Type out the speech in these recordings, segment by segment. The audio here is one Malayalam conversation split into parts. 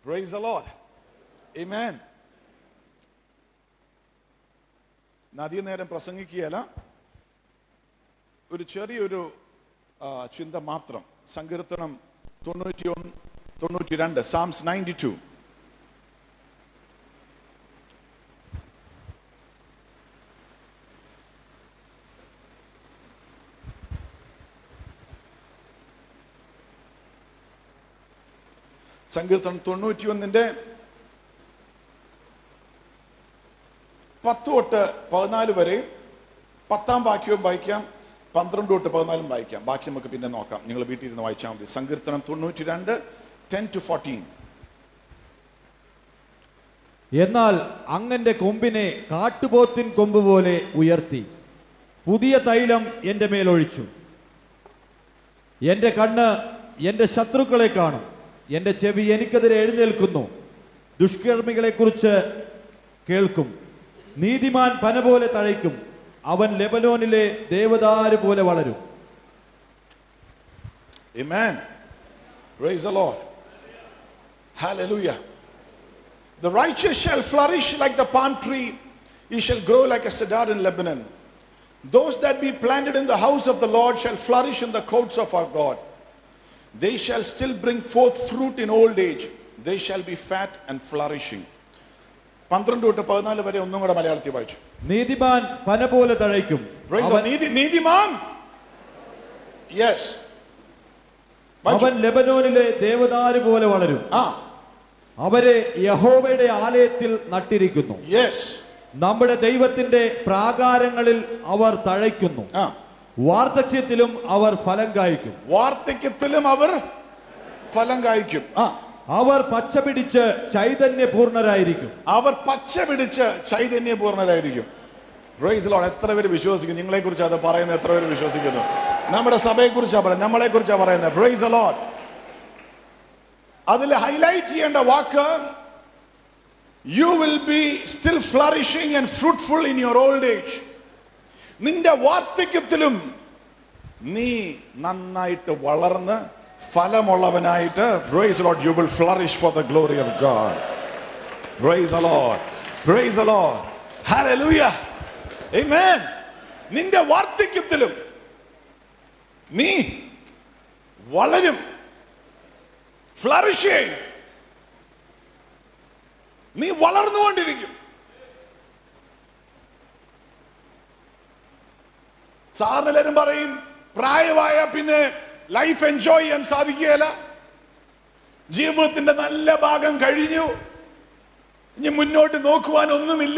Praise the Lord. Amen. നദീ നേരം പ്രസംഗിക്കുകയല്ല ഒരു ചെറിയൊരു ആ, ചിന്ത മാത്രം സങ്കീർത്തനം തൊണ്ണൂറ്റി ഒന്ന് തൊണ്ണൂറ്റി രണ്ട് സാംസ് നയൻറ്റി ടു സങ്കീർത്തനം തൊണ്ണൂറ്റി ഒന്നിന്റെ പത്ത് തൊട്ട് പതിനാല് വരെ പത്താം വാക്യവും വായിക്കാം പന്ത്രണ്ട് തൊട്ട് പതിനാലും വായിക്കാം ബാക്കി നമുക്ക് പിന്നെ നോക്കാം നിങ്ങൾ വീട്ടിൽ ഇരുന്ന് വായിച്ചാൽ മതി സങ്കീർത്തനം തൊണ്ണൂറ്റി രണ്ട് ടെൻ ടു ഫോർട്ടീൻ എന്നാൽ അങ്ങന്റെ കൊമ്പിനെ കാട്ടുപോത്തിൻ കൊമ്പ് പോലെ ഉയർത്തി പുതിയ തൈലം എന്റെ മേലൊഴിച്ചു എന്റെ കണ്ണ് എന്റെ ശത്രുക്കളെ കാണും എന്റെ ചെവി എനിക്കെതിരെ എഴുന്നേൽക്കുന്നു ദുഷ്കർമ്മികളെ കുറിച്ച് കേൾക്കും നീതിമാൻ പന പോലെ തഴയ്ക്കും അവൻ ലെബനോനിലെ ദേവദാര് പോലെ വളരും Amen. Praise the Lord. Hallelujah. The righteous shall flourish like the palm tree, he shall grow like a cedar in Lebanon. Those that be planted in the house of the Lord shall flourish in the courts of our God. They shall still bring forth fruit in old age. They shall be fat and flourishing. പന്ത്രണ്ട് തൊട്ട് പതിനാല് വരെ ഒന്നും കൂടെ മലയാളത്തിൽ വായിച്ചു നീതിമാൻ പന പോലെ തഴയ്ക്കും Praise the അവൻ- നീതി നീതിമാൻ യെസ് അവൻ ലെബനോനിലെ ദേവദാര് പോലെ വളരും ആ അവരെ യഹോവയുടെ ആലയത്തിൽ നട്ടിരിക്കുന്നു യെസ് നമ്മുടെ ദൈവത്തിന്റെ പ്രാകാരങ്ങളിൽ അവർ തഴയ്ക്കുന്നു ആ വാർദ്ധക്യത്തിലും അവർ ഫലം കായ്ക്കും വാർദ്ധക്യത്തിലും അവർ ഫലം കായ്ക്കും ആ അവർ പച്ച പിടിച്ച് ചൈതന്യപൂർണരായിരിക്കും അവർ പച്ച പിടിച്ച് ചൈതന്യപൂർണരായിരിക്കും പ്രൈസ് ലോഡ് എത്ര പേര് വിശ്വസിക്കുന്നു നിങ്ങളെ കുറിച്ച് അത് പറയുന്നത് എത്ര പേര് വിശ്വസിക്കുന്നു നമ്മുടെ സഭയെ കുറിച്ചാണ് പറയുന്നത് നമ്മളെ കുറിച്ചാണ് പറയുന്നത് പ്രൈസ് ലോഡ് അതിൽ ഹൈലൈറ്റ് ചെയ്യേണ്ട വാക്ക് you will be still flourishing and fruitful in your old age നിന്റെ വാർദ്ധക്യത്തിലും നീ നന്നായിട്ട് വളർന്ന് ഫലമുള്ളവനായിട്ട് praise Lord you will flourish for the glory of God Praise the Lord. Praise the Lord. Hallelujah. Amen. നിന്റെ വാർദ്ധക്യത്തിലും നീ വളരും ഫ്ലറിഷ് ചെയ്യും നീ വളർന്നുകൊണ്ടിരിക്കും സാറിന് എല്ലാവരും പറയും പ്രായമായ പിന്നെ ലൈഫ് എൻജോയ് ചെയ്യാൻ സാധിക്കുകയില്ല ജീവിതത്തിന്റെ നല്ല ഭാഗം കഴിഞ്ഞു ഇനി മുന്നോട്ട് നോക്കുവാൻ ഒന്നുമില്ല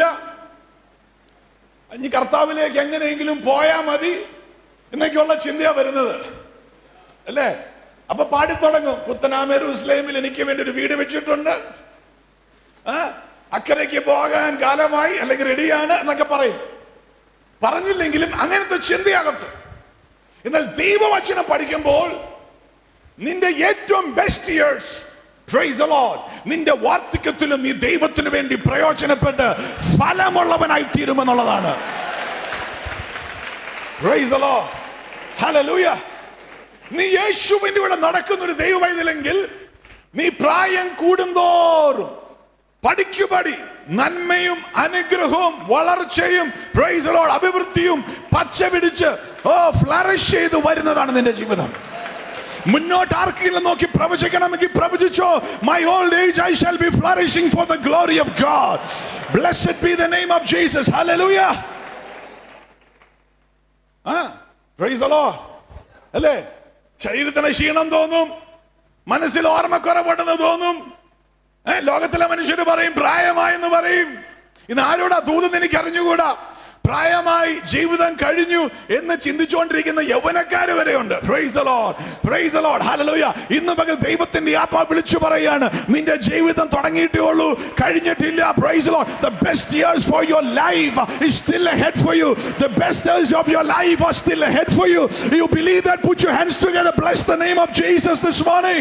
ഇനി കർത്താവിലേക്ക് എങ്ങനെയെങ്കിലും പോയാ മതി എന്നൊക്കെയുള്ള ചിന്തയാ വരുന്നത് അല്ലേ അപ്പൊ പാടിത്തുടങ്ങും പുത്തനാമേരു ഇസ്ലാമിൽ എനിക്ക് വേണ്ടി ഒരു വീട് വെച്ചിട്ടുണ്ട് ആ അക്കരയ്ക്ക് പോകാൻ കാലമായി അല്ലെങ്കിൽ റെഡിയാണ് എന്നൊക്കെ പറയും പറഞ്ഞില്ലെങ്കിലും അങ്ങനത്തെ ചിന്തയാകത്ത് എന്നാൽ ദൈവവചനം പഠിക്കുമ്പോൾ നിന്റെ ഏറ്റവും best years praise the Lord നിന്റെ വാർദ്ധക്യത്തിലും നീ ദൈവത്തിന് വേണ്ടി പ്രയോജനപ്പെട്ട് ഫലമുള്ളവനായി തീരുമെന്നുള്ളതാണ് പ്രൈസ് the Lord hallelujah നീ യേശുവിന്റെ കൂടെ നടക്കുന്ന ഒരു ദൈവവൈതലെങ്കിൽ നീ പ്രായം കൂടുന്തോറും പഠിക്കുപടി നന്മയും അനുഗ്രഹവും വളർച്ചയും പ്രൈസ് the Lord അഭിവൃദ്ധിയും പച്ച പിടിച്ച് ഓ ഫ്ലറിഷ് ചെയ്ത് വരുന്നതാണ് നിന്റെ ജീവിതം മുന്നോട്ട് ആർക്കെങ്കിലും നോക്കി പ്രവചിക്കണമെങ്കിൽ പ്രവചിച്ചോ my old age I shall be flourishing for the glory of God blessed be the name of Jesus hallelujah ആ പ്രൈസ് ദി ലോർഡ് അല്ലേ ശരീരത്തിന് ക്ഷീണം തോന്നും മനസ്സിൽ ഓർമ്മക്കുറവുണ്ടെന്ന് തോന്നും ഏ, ലോകത്തിലെ മനുഷ്യർ പറയും പ്രായമായെന്ന് പറയും ഇന്ന് ആരോടാ തൂതെന്ന് എനിക്ക് അറിഞ്ഞുകൂടാ പ്രായമായി ജീവിതം കഴിഞ്ഞു എന്ന് ചിന്തിച്ചുകൊണ്ടിരിക്കുന്ന യൗവനക്കാര് വരെയുണ്ട് praise Lord praise Lord hallelujah ഇന്ന് പകൽ ദൈവത്തിന്റെ ആത്മാ വിളിച്ചു പറയാണ് നിന്റെ ജീവിതം തുടങ്ങിയിട്ടേ ഉള്ളൂ കഴിഞ്ഞിട്ടില്ല praise Lord the best years for your life is still ahead for you the best days of your life are still ahead for you you believe that put your hands together bless the name of Jesus this morning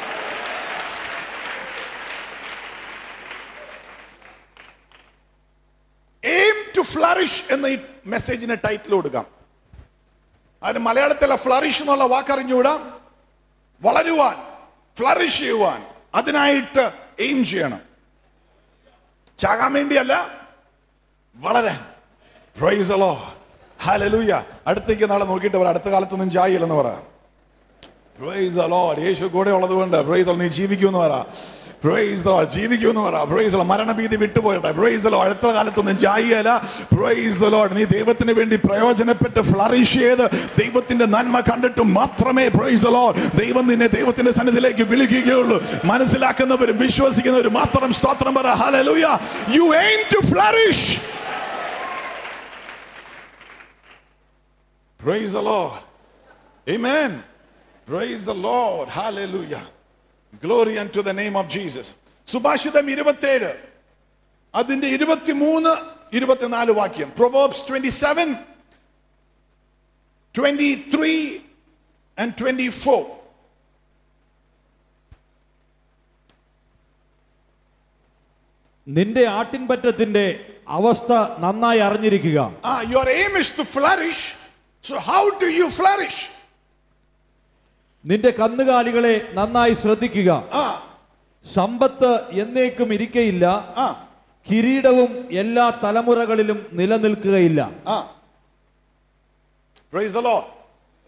aim to flourish എന്ന ഈ മെസ്സേജിന് ടൈറ്റിൽ കൊടുക്കാം അതിന് മലയാളത്തിലെ ഫ്ലറിഷ് എന്നുള്ള വാക്കറിഞ്ഞുകൂടാം വളരുവാൻ ഫ്ലറിഷ് ചെയ്യുവാൻ അതിനായിട്ട് എയിം ചെയ്യണം ചാകാൻ വേണ്ടിയല്ല വളരാൻ പ്രൈസ് അലോ ഹലലൂയ അടുത്തേക്ക് നാളെ നോക്കിയിട്ട് പറ അടുത്ത കാലത്തൊന്നും ചായയില്ലെന്ന് പറ പ്രൈസ് അലോ യേശു കൂടെ ഉള്ളത് കൊണ്ട് പ്രൈസ് നീ ജീവിക്കുമെന്ന് പറ പ്രൈസ് ജീവിക്കുമെന്ന് പറ പ്രൈസ് മരണഭീതി വിട്ടുപോയട്ടെ പ്രൈസ് ലോ അടുത്ത കാലത്തൊന്നും ചായയല്ല പ്രൈസ് ലോഡ് നീ ദൈവത്തിന് വേണ്ടി പ്രയോജനപ്പെട്ട് ഫ്ലറിഷ് ചെയ്ത് ദൈവത്തിന്റെ നന്മ കണ്ടിട്ട് മാത്രമേ പ്രൈസ് ലോ ദൈവം നിന്നെ ദൈവത്തിന്റെ സന്നിധിയിലേക്ക് വിളിക്കുകയുള്ളൂ മനസ്സിലാക്കുന്നവരും വിശ്വസിക്കുന്നവരും മാത്രം സ്തോത്രം പറ hallelujah you aim to flourish Praise the Lord. Amen. Praise the Lord. Hallelujah. Glory unto the name of Jesus. സുഭാഷിതം ഇരുപത്തേഴ് അതിന്റെ ഇരുപത്തിമൂന്ന് ഇരുപത്തിനാല് വാക്യം Proverbs twenty seven twenty three and twenty four നിന്റെ ആട്ടിൻപറ്റത്തിന്റെ അവസ്ഥ നന്നായി അറിഞ്ഞിരിക്കുക Ah, your aim is to flourish. So, how do you flourish? നിന്റെ കന്നുകാലികളെ നന്നായി ശ്രദ്ധിക്കുക Ah, സമ്പത്ത് എന്നേക്കും ഇരിക്കയില്ല ah, കിരീടവും എല്ലാ തലമുറകളിലും നിലനിൽക്കുകയില്ല ah. Praise the Lord.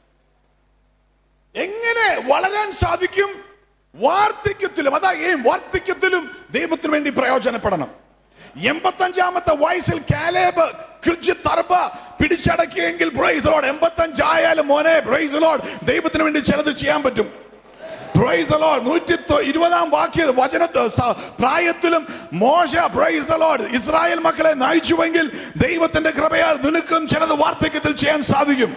എങ്ങനെ വളരാൻ സാധിക്കും വാർദ്ധക്യത്തിലും അതാ ഏം വാർദ്ധക്യത്തിലും ദൈവത്തിന് വേണ്ടി പ്രയോജനപ്പെടണം എൺപത്തഞ്ചാമത്തെ വയസ്സിൽ കാലേബ് കിർജി തർബ പിടിച്ചടക്കിയെങ്കിൽ പ്രൈസ് ലോഡ് എൺപത്തഞ്ചായാലും മോനെ പ്രൈസ് ലോഡ് ദൈവത്തിന് വേണ്ടി ചിലത് ചെയ്യാൻ പറ്റും പ്രൈസ് the Lord. നൂറ്റി തൊ- ഇരുപതാം വാക്യ വചനത്ത് സ- പ്രായത്തിലും മോശ പ്രൈസ് ലോഡ് ഇസ്രായേൽ മക്കളെ നയിച്ചുവെങ്കിൽ ദൈവത്തിന്റെ കൃപയാൽ നിനക്കും ചിലത് വാർദ്ധക്യത്തിൽ ചെയ്യാൻ സാധിക്കും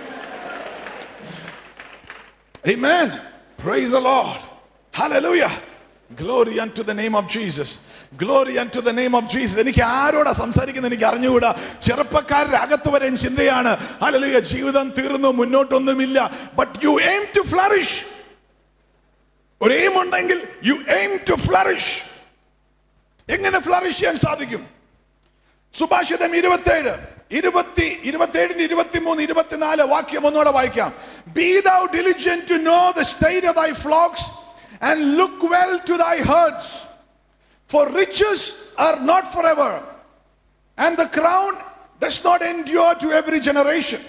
Amen. Praise the Lord. Hallelujah. Glory unto the name of Jesus. Glory unto the name of Jesus. എനിക്ക് ആരോടാ സംസാരിക്കുന്നത് എനിക്ക് അറിഞ്ഞുകൂടാ ചെറുപ്പക്കാരുടെ അകത്ത് വരെയും ചിന്തയാണ് ഹല്ലേലൂയ ജീവിതം തീർന്നു മുന്നോട്ടൊന്നുമില്ല but you aim to flourish ഒരു എയിം ഉണ്ടെങ്കിൽ യു എയിം ടു ഫ്ലറിഷ് എങ്ങനെ ഫ്ലറിഷ് ചെയ്യാൻ സാധിക്കും സുഭാഷിതം ഇരുപത്തേഴ് ഇരുപത്തി ഇരുപത്തേഴിന് ഇരുപത്തിമൂന്ന് ഇരുപത്തിനാല് വാക്യം ഒന്നുകൂടെ വായിക്കാം be thou diligent to know the state of thy flocks and look well to thy herds for riches are not forever and the crown does not endure to every generation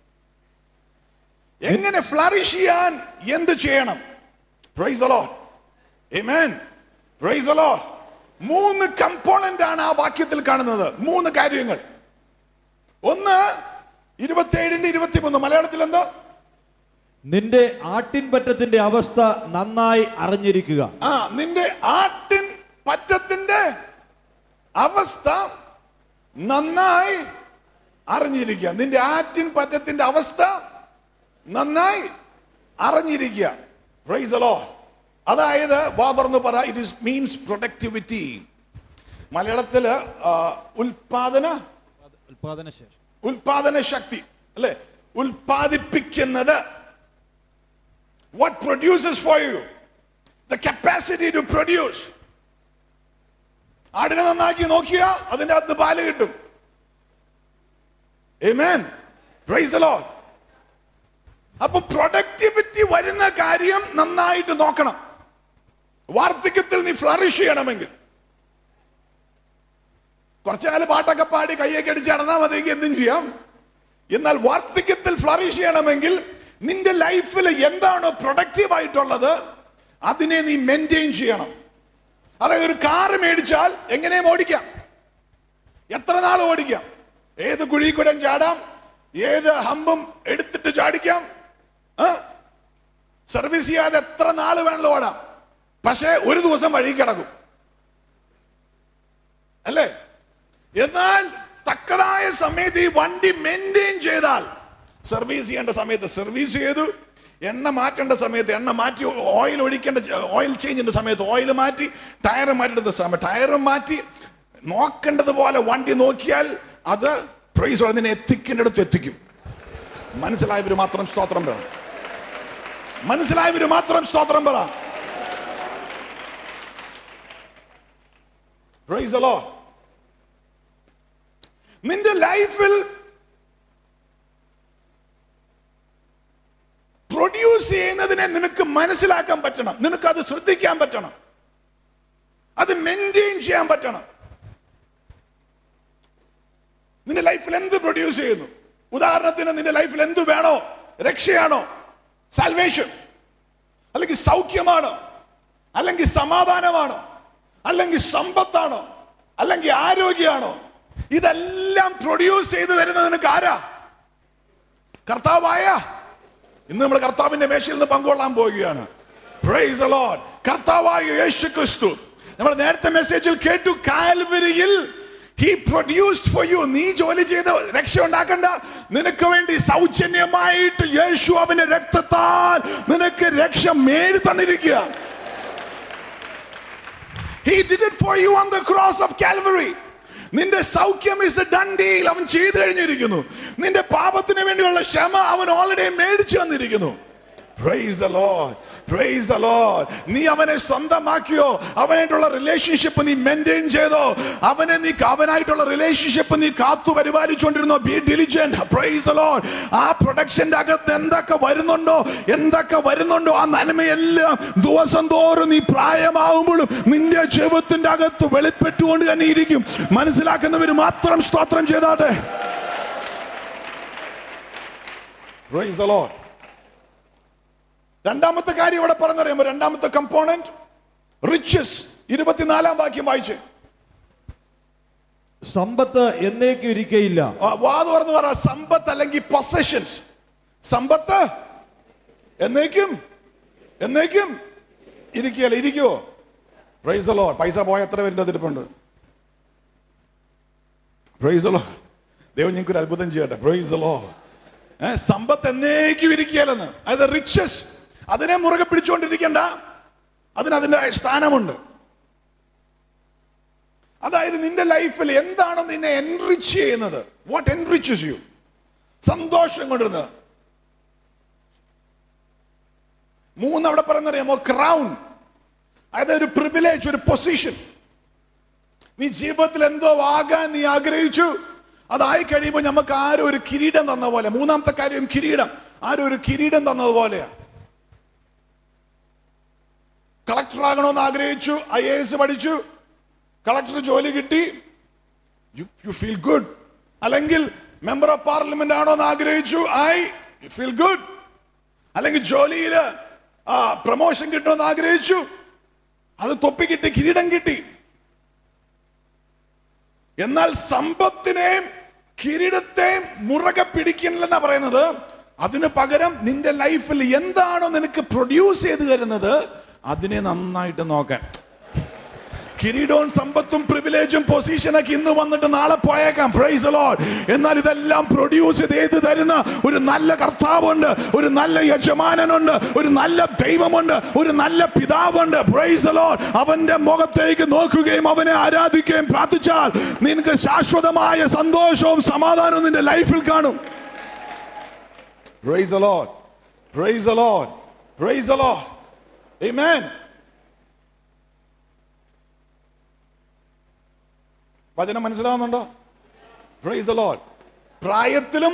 എങ്ങനെ ഫ്ലറിഷ് ചെയ്യാൻ എന്ത് ചെയ്യണം praise the Lord Amen. Praise the Lord. മൂന്ന് കമ്പോണന്റ് ആണ് ആ വാക്യത്തിൽ കാണുന്നത് മൂന്ന് കാര്യങ്ങൾ ഒന്ന് ഇരുപത്തിയേഴിന്റെ ഇരുപത്തിമൂന്ന് മലയാളത്തിൽ എന്താ നിന്റെ ആട്ടിൻപറ്റത്തിന്റെ അവസ്ഥ നന്നായി അറിഞ്ഞിരിക്കുക ആ നിന്റെ ആട്ടിൻ പറ്റത്തിന്റെ അവസ്ഥ നന്നായി അറിഞ്ഞിരിക്കുക നിന്റെ ആറ്റിൻ പറ്റത്തിന്റെ അവസ്ഥ നന്നായി അറിഞ്ഞിരിക്കുക Praise the Lord. അതായത് വാ തുറന്ന് പറ ഇറ്റ് ഇസ് മീൻസ് പ്രൊഡക്ടിവിറ്റി മലയാളത്തില് ആ, ഉൽപാദന ഉൽപാദനശേഷി ഉൽപാദന ശക്തി അല്ലെ ഉൽപാദിപ്പിക്കുന്നത് what produces for you the capacity to produce ആടിനെ നന്നാക്കി നോക്കിയ അതിന്റെ അകത്ത് പാല് കിട്ടും Amen. Praise the Lord. അപ്പൊ പ്രൊഡക്ടിവിറ്റി വരുന്ന കാര്യം നന്നായിട്ട് നോക്കണം വാർദ്ധക്യത്തിൽ നീ ഫ്ലറിഷ് ചെയ്യണമെങ്കിൽ കുറച്ചു കാലം പാട്ടൊക്കെ പാടി കൈയൊക്കെ അടിച്ച് നടന്നാൽ മതിയെങ്കിൽ എന്തും ചെയ്യാം എന്നാൽ വാർദ്ധക്യത്തിൽ ഫ്ലറിഷ് ചെയ്യണമെങ്കിൽ നിന്റെ ലൈഫിൽ എന്താണോ പ്രൊഡക്റ്റീവ് ആയിട്ടുള്ളത് അതിനെ നീ മെയിൻറ്റെയിൻ ചെയ്യണം അതായത് ഒരു കാറ് മേടിച്ചാൽ എങ്ങനെയും ഓടിക്കാം എത്ര നാൾ ഓടിക്കാം ഏത് കുഴി കൂടെ ചാടാം ഏത് ഹമ്പും എടുത്തിട്ട് ചാടിക്കാം ആ? സർവീസ് ചെയ്യാതെ എത്ര നാൾ വേണമല്ലോ ഓടാം പക്ഷേ ഒരു ദിവസം വഴി കിടക്കും അല്ലേ എന്നാൽ തക്കതായ സമയത്ത് ഈ വണ്ടി മെയിൻറ്റെയിൻ ചെയ്താൽ സർവീസ് ചെയ്യേണ്ട സമയത്ത് സർവീസ് ചെയ്തു എണ്ണ മാറ്റേണ്ട സമയത്ത് എണ്ണ മാറ്റി ഓയിൽ ഒഴിക്കേണ്ട ഓയിൽ ചേഞ്ചിന്റെ സമയത്ത് ഓയിൽ മാറ്റി ടയർ മാറ്റേണ്ട സമയം ടയർ മാറ്റി നോക്കേണ്ടതുപോലെ വണ്ടി നോക്കിയാൽ അത് പ്രൈസ് അതിനെ എത്തിക്കേണ്ടടുത്ത് എത്തിക്കും മനസ്സിലായവര് മാത്രം സ്തോത്രം പറ മനസ്സിലായവര് മാത്രം സ്തോത്രം പറ പ്രൈസ് the Lord. നിന്റെ ലൈഫിൽ പ്രൊഡ്യൂസ് ചെയ്യുന്നതിനെ നിനക്ക് മനസ്സിലാക്കാൻ പറ്റണം നിനക്ക് അത് ശ്രദ്ധിക്കാൻ പറ്റണം അത് മെയിൻറ്റെയിൻ ചെയ്യാൻ പറ്റണം നിന്റെ ലൈഫിൽ എന്ത് പ്രൊഡ്യൂസ് ചെയ്യുന്നു ഉദാഹരണത്തിന് നിന്റെ ലൈഫിൽ എന്ത് വേണോ രക്ഷയാണോ സാൽവേഷൻ അല്ലെങ്കിൽ സൗഖ്യമാണോ അല്ലെങ്കിൽ സമാധാനമാണോ അല്ലെങ്കിൽ സമ്പത്താണോ അല്ലെങ്കിൽ ആരോഗ്യമാണോ ഇതെല്ലാം പ്രൊഡ്യൂസ് ചെയ്തു വരുന്നത് നിനക്ക് ആരാ കർത്താവായ ഇന്ന് നമ്മൾ കർത്താവിന്റെ മേശയിൽ നിന്ന് പങ്കുകൊള്ളാൻ പോവുകയാണ് Praise the Lord. കർത്താവായ യേശു ക്രിസ്തു നമ്മൾ നേരത്തെ മെസ്സേജിൽ കേട്ടു കാൽവരിയിൽ ഹി പ്രൊഡ്യൂസ്ഡ് ഫോർ യു നീ ജോലി ചെയ്ത് രക്ഷ ഉണ്ടാക്കണ്ട നിനക്ക് വേണ്ടി സൗജന്യമായിട്ട് യേശു അവന്റെ രക്തത്താൽ നിനക്ക് രക്ഷ മേടി തന്നിരിക്കുക He did it for you on the cross of Calvary. നിന്റെ സൗഖ്യം ഇസ് ഡൺ ഡീൽ അവൻ ചെയ്തു കഴിഞ്ഞിരിക്കുന്നു നിന്റെ പാപത്തിന് വേണ്ടിയുള്ള ക്ഷമ അവൻ ഓൾറെഡി മേടിച്ചു തന്നിരിക്കുന്നു Praise the Lord. Praise the Lord. നീ അവനെ സ്വന്തമാക്കിയോ അവനായിട്ടുള്ള റിലേഷൻഷിപ്പ് നീ മെയിൻറ്റെയിൻ ചെയ്തോ അവനെ നീ അവനായിട്ടുള്ള റിലേഷൻഷിപ്പ് നീ കാത്തു പരിപാലിച്ചുകൊണ്ടിരുന്നോ ബി ഡിലിജന്റ് പ്രൈസ് ലോഡ് ആ പ്രൊഡക്ഷന്റെ അകത്ത് എന്തൊക്കെ വരുന്നുണ്ടോ എന്തൊക്കെ വരുന്നുണ്ടോ ആ നന്മയെല്ലാം ദിവസം തോറും നീ പ്രായമാവുമ്പോഴും നിന്റെ ജീവിതത്തിന്റെ അകത്ത് വെളിപ്പെട്ടുകൊണ്ട് തന്നെ ഇരിക്കും മനസ്സിലാക്കുന്നവർ മാത്രം സ്തോത്രം ചെയ്താട്ടെ Praise the Lord. രണ്ടാമത്തെ കാര്യം ഇവിടെ പറഞ്ഞറിയാമോ രണ്ടാമത്തെ കമ്പോണന്റ് റിച്ചസ് ഇരുപത്തിനാലാം വാക്യം വായിച്ച് സമ്പത്ത് എന്നേക്കും ഇരിക്കയില്ല ആ, വാ തുറന്ന് പറ സമ്പത്ത് അല്ലെങ്കിൽ പൊസഷൻസ് സമ്പത്ത് എന്നേക്കും എന്നേക്കും ഇരിക്കുകയല്ല ഇരിക്കുവോ പ്രൈസ് ലോ പൈസ പോയ എത്ര പേരുടെ തിരിപ്പുണ്ട് പ്രൈസ് ലോ ദൈവം ഞങ്ങൾക്ക് ഒരു അത്ഭുതം ചെയ്യട്ടെ പ്രൈസ് ലോ സമ്പത്ത് എന്നേക്കും ഇരിക്കുകയല്ലെന്ന് അതായത് റിച്ചസ് അതിനെ മുറുകെ പിടിച്ചുകൊണ്ടിരിക്കണ്ട അതിന് അതിന്റെ സ്ഥാനമുണ്ട് അതായത് നിന്റെ ലൈഫിൽ എന്താണ് നിന്നെ എൻറിച്ച് ചെയ്യുന്നത് വാട്ട് എൻറിച്ചസ് യു സന്തോഷം കൊണ്ടിരുന്നത് മൂന്ന് അവിടെ പറയുന്നറിയാമോ ക്രൗൺ അതായത് ഒരു പ്രിവിലേജ് ഒരു പൊസിഷൻ നീ ജീവിതത്തിൽ എന്തോ ആകാൻ നീ ആഗ്രഹിച്ചു അതായി കഴിയുമ്പോൾ നമുക്ക് ആരും ഒരു കിരീടം തന്ന പോലെ മൂന്നാമത്തെ കാര്യം കിരീടം ആരും ഒരു കിരീടം തന്നതുപോലെയാ കളക്ടർ ആകണമെന്ന് ആഗ്രഹിച്ചു ഐ എ എസ് പഠിച്ചു കളക്ടർ ജോലി കിട്ടി യു യു ഫീൽ ഗുഡ് അല്ലെങ്കിൽ മെമ്പർ ഓഫ് പാർലമെന്റ് ആണോ എന്ന് ആഗ്രഹിച്ചു ഐ യു ഫീൽ ഗുഡ് അല്ലെങ്കിൽ ജോലിയിൽ പ്രൊമോഷൻ കിട്ടുമെന്ന് ആഗ്രഹിച്ചു അത് തൊപ്പി കിട്ടി കിരീടം കിട്ടി എന്നാൽ സമ്പത്തിനെയും കിരീടത്തെയും മുറകെ പിടിക്കണില്ലെന്നാ പറയുന്നത് അതിന് പകരം നിന്റെ ലൈഫിൽ എന്താണോ നിനക്ക് പ്രൊഡ്യൂസ് ചെയ്ത് തരുന്നത് അതിനെ നന്നായിട്ട് നോക്കാൻ കിരീടവും സമ്പത്തും പ്രിവിലേജും പൊസിഷനൊക്കെ ഇന്ന് വന്നിട്ട് നാളെ പോയേക്കാം പ്രൈസ് ലോഡ് എന്നാൽ ഇതെല്ലാം പ്രൊഡ്യൂസ് ചെയ്ത് തരുന്ന ഒരു നല്ല കർത്താവുണ്ട് ഒരു നല്ല യജമാനനുണ്ട് ഒരു നല്ല ദൈവമുണ്ട് ഒരു നല്ല പിതാവുണ്ട് പ്രൈസ് ലോഡ് അവന്റെ മുഖത്തേക്ക് നോക്കുകയും അവനെ ആരാധിക്കുകയും പ്രാർത്ഥിച്ചാൽ നിനക്ക് ശാശ്വതമായ സന്തോഷവും സമാധാനവും നിന്റെ ലൈഫിൽ കാണും praise Lord praise Lord praise Lord Amen. വചനം മനസ്സിലാവുന്നുണ്ടോ പ്രൈസ് ലോഡ് പ്രായത്തിലും